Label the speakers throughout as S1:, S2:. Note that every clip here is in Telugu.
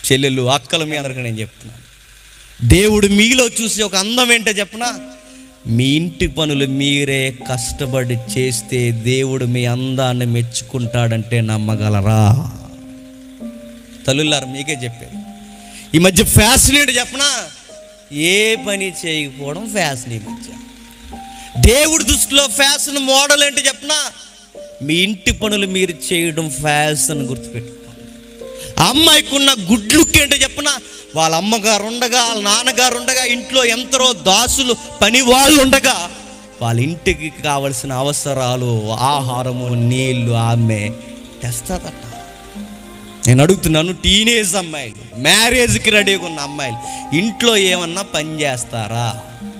S1: చెల్లెలు అక్కలు మీ అందరికీ నేను చెప్తున్నాను దేవుడు మీలో చూసి ఒక అందం ఏంటో చెప్పనా మీ ఇంటి పనులు మీరే కష్టపడి చేస్తే దేవుడు మీ అందాన్ని మెచ్చుకుంటాడంటే నమ్మగలరా తల్లులారు మీకే చెప్పారు ఈ మధ్య ఫ్యాషన్ ఏంటి చెప్పనా ఏ పని చేయకపోవడం ఫ్యాషన్ ఈ మధ్య దేవుడి దృష్టిలో ఫ్యాషన్ మోడల్ ఏంటి చెప్పనా మీ ఇంటి పనులు మీరు చేయడం ఫ్యాషన్ గుర్తుపెట్టుకోండి ఆ అమ్మాయికి ఉన్న గుడ్ లుక్ ఏంటో చెప్పనా వాళ్ళ అమ్మగారు ఉండగా వాళ్ళ నాన్నగారు ఉండగా ఇంట్లో ఎంతరో దాసులు పని వాళ్ళు ఉండగా వాళ్ళ ఇంటికి కావలసిన అవసరాలు ఆహారము నీళ్లు ఆమె తెస్తాదట నేను అడుగుతున్నాను టీనేజ్ అమ్మాయిలు మ్యారేజ్కి రెడీగా ఉన్న అమ్మాయిలు ఇంట్లో ఏమన్నా పని చేస్తారా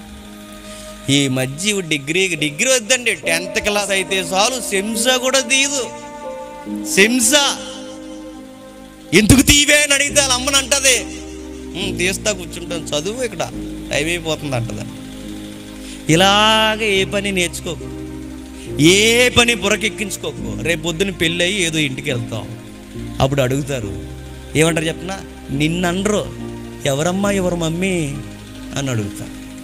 S1: ఈ మధ్య ఇవి డిగ్రీ డిగ్రీ వద్దండి టెన్త్ క్లాస్ అయితే చాలు సెమ్సా కూడా తీయదు సెమ్సా ఎందుకు తీవే అని అడిగితే వాళ్ళ అమ్మని అంటది "ఉమ్, తీస్తా కూర్చుంటాను చదువు ఇక్కడ టైం అయిపోతుంది అంటది ఇలాగ ఏ పని నేర్చుకోకు ఏ పని బురకెక్కించుకోకు రేపు పొద్దున పెళ్ళి అయ్యి ఏదో ఇంటికి వెళ్తాం అప్పుడు అడుగుతారు ఏమంటారు చెప్పనా నిన్ననరు ఎవరమ్మా ఎవరు మమ్మీ అని అడుగుతా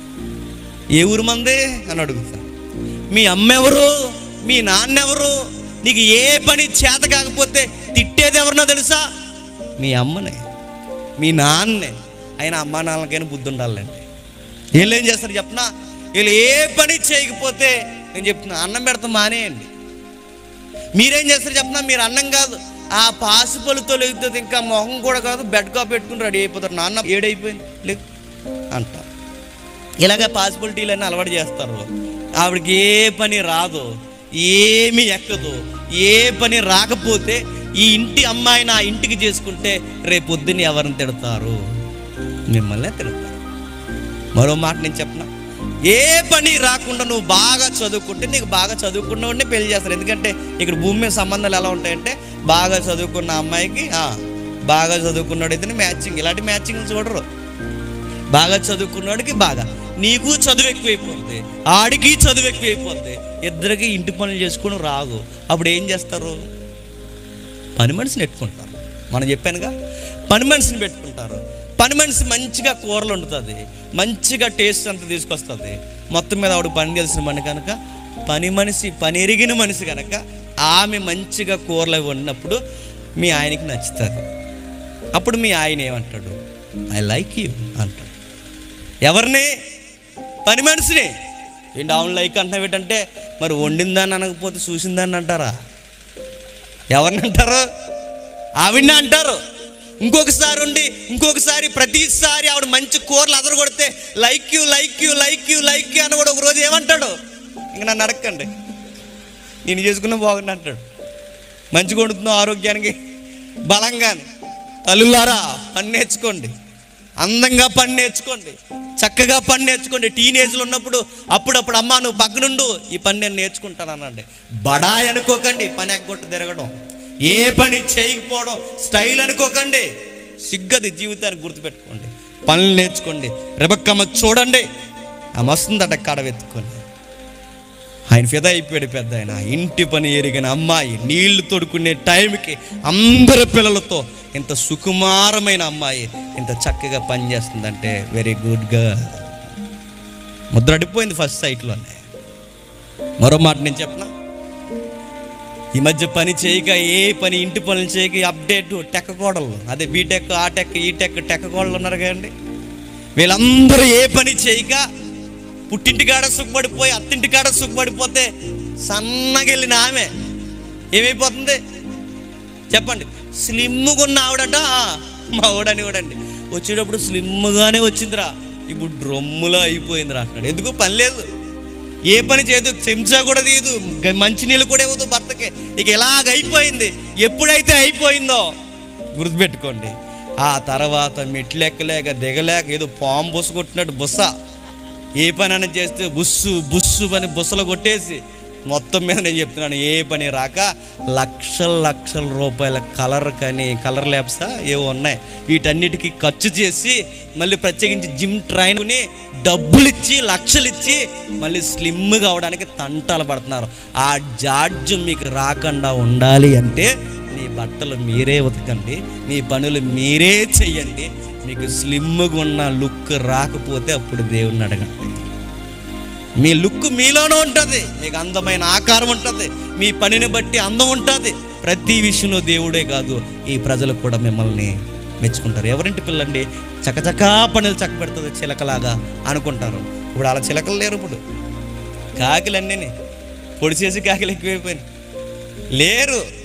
S1: ఏ ఊరు మంది అని అడుగుతా మీ అమ్మ ఎవరు మీ నాన్న ఎవరు నీకు ఏ పని చేత కాకపోతే తిట్టేది ఎవరినో తెలుసా మీ అమ్మనే మీ నాన్నే అయినా అమ్మా నాన్నలకైనా బుద్ధి ఉండాలండి వీళ్ళు ఏం చేస్తారు చెప్పనా వీళ్ళు ఏ పని చేయకపోతే నేను చెప్తున్నా అన్నం పెడతా మానేయండి మీరేం చేస్తారు చెప్పనా మీరు అన్నం కాదు ఆ పాసిపలుతో లేకపోతే ఇంకా మొహం కూడా కాదు బెడ్ కాప్ పెట్టుకుని రెడీ అయిపోతారు నాన్న ఏడైపోయింది లేదు అంటారు ఇలాగ పాసిబిలిటీలన్నీ అలవాటు చేస్తారు ఆవిడకి ఏ పని రాదు ఏమి ఎక్కదు ఏ పని రాకపోతే ఈ ఇంటి అమ్మాయిని ఆ ఇంటికి చేసుకుంటే రేపు పొద్దున్న ఎవరిని తిడతారు మిమ్మల్నే తిడతారు మరో మాట నేను చెప్పనా ఏ పని రాకుండా నువ్వు బాగా చదువుకుంటే నీకు బాగా చదువుకున్నవాడిని పెళ్లి చేస్తారు ఎందుకంటే ఇక్కడ భూమి మీద సంబంధాలు ఎలా ఉంటాయంటే బాగా చదువుకున్న అమ్మాయికి ఆ, బాగా చదువుకున్నాడైతేనే మ్యాచింగ్ ఇలాంటి మ్యాచింగ్ చూడరు బాగా చదువుకున్నాడికి బాగా నీకు చదువు ఎక్కువైపోద్ది ఆడికి చదువు ఎక్కువైపోద్ది ఇద్దరికి ఇంటి పనులు చేసుకుని రాదు అప్పుడు ఏం చేస్తారు పని మనిషిని పెట్టుకుంటారు మనం చెప్పానుగా పని మనిషిని పెట్టుకుంటారు పని మనిషి మంచిగా కూరలు వండుతుంది మంచిగా టేస్ట్ అంతా తీసుకొస్తుంది మొత్తం మీద ఆవిడ పని తెలిసిన మని కనుక పని మనిషి పని ఎరిగిన మనిషి కనుక ఆమె మంచిగా కూరలు అవి వండినప్పుడు మీ ఆయనకి నచ్చుతుంది అప్పుడు మీ ఆయన ఏమంటాడు ఐ లైక్ యూ అంటాడు ఎవరిని పని మనిషిని ఏంటి అవును లైక్ అంటున్నావు ఏంటంటే మరి వండిందాన్ని అనకపోతే చూసిందాన్ని అంటారా ఎవరిని అంటారు ఆవిడని అంటారు ఇంకొకసారి ఉండి ఇంకొకసారి ప్రతిసారి ఆవిడ మంచి కూరలు అదరు కొడితే like you like you like you like you అని కూడా ఒక రోజు ఏమంటాడు ఇంక నన్ను అడగండి నేను చేసుకున్న బాగుంది అంటాడు మంచిగా వండుతున్నావు ఆరోగ్యానికి బలంగా తల్లులారా పని నేర్చుకోండి అందంగా పని నేర్చుకోండి చక్కగా పని నేర్చుకోండి టీనేజ్లో ఉన్నప్పుడు అప్పుడప్పుడు అమ్మా నువ్వు పక్కనుండు ఈ పని నేను నేర్చుకుంటాను అనండి బడాయి అనుకోకండి పని ఎగ్గొట్టు తిరగడం ఏ పని చేయకపోవడం స్టైల్ అనుకోకండి సిగ్గది జీవితానికి గుర్తుపెట్టుకోండి పనులు నేర్చుకోండి రెబక్కమ్మ చూడండి ఆమె వస్తుందట కాడ వెతుక్కొని ఆయన ఫిదా అయిపోయాడు పెద్ద ఆయన ఇంటి పని ఎరిగిన అమ్మాయి నీళ్లు తొడుకునే టైంకి అందరి పిల్లలతో ఇంత సుకుమారమైన అమ్మాయి ఇంత చక్కగా పనిచేస్తుందంటే వెరీ గుడ్గా ముద్ర అడిపోయింది ఫస్ట్ సైట్లోనే మరో మాట నేను చెప్పనా ఈ మధ్య పని చేయక ఏ పని ఇంటి పనులు చేయక అప్డేట్ టెక్క కోడలు అదే బీటెక్ ఆ టెక్ ఈ టెక్ టెక్క కోడలు ఉన్నారు కదండి వీళ్ళందరూ ఏ పని చేయక పుట్టింటి కాడ సుఖపడిపోయి అత్తింటి కాడ సుఖపడిపోతే సన్నగా వెళ్ళిన ఆమె ఏమైపోతుంది చెప్పండి స్లిమ్గా ఉన్న ఆవిడట మా ఆవిడని కూడా అండి వచ్చేటప్పుడు స్లిమ్గానే వచ్చిందిరా ఇప్పుడు డ్రమ్ములో అయిపోయిందిరా అంటున్నాడు ఎందుకు పని లేదు ఏ పని చేయదు చెంచా కూడా తీయదు గ- మంచినీళ్ళు కూడా ఇవ్వదు భర్తకి ఇక ఇలాగ అయిపోయింది ఎప్పుడైతే అయిపోయిందో గుర్తుపెట్టుకోండి ఆ తర్వాత మెట్లెక్కలేక దిగలేక ఏదో పాము బుస కొట్టినట్టు బుస ఏ పని అయినా చేస్తే బుస్సు బుస్సు పని బుసలు కొట్టేసి మొత్తం మీద నేను చెప్తున్నాను ఏ పని రాక లక్షల లక్షల రూపాయల కలర్ కానీ కలర్ ల్యాబ్సా ఏవో ఉన్నాయి వీటన్నిటికీ ఖర్చు చేసి మళ్ళీ ప్రత్యేకించి జిమ్ ట్రైన్ని డబ్బులు ఇచ్చి లక్షలు ఇచ్చి మళ్ళీ స్లిమ్గా అవడానికి తంటాలు పడుతున్నారు ఆ జాడ్యం మీకు రాకుండా ఉండాలి అంటే నీ బట్టలు మీరే ఉతకండి మీ పనులు మీరే చెయ్యండి మీకు స్లిమ్గా ఉన్న లుక్ రాకపోతే అప్పుడు దేవుణ్ణి అడగండి మీ లుక్ మీలోనే ఉంటుంది మీకు అందమైన ఆకారం ఉంటుంది మీ పనిని బట్టి అందం ఉంటుంది ప్రతి విషయంలో దేవుడే కాదు ఈ ప్రజలు కూడా మిమ్మల్ని మెచ్చుకుంటారు ఎవరింటి పిల్లండి చకచకా పనులు చక్క పెడుతుంది చిలకలాగా అనుకుంటారు ఇప్పుడు అలా చిలకలు లేరు ఇప్పుడు కాకిలన్నీ పొడి చేసి కాకిలు ఎక్కువైపోయినాయి లేరు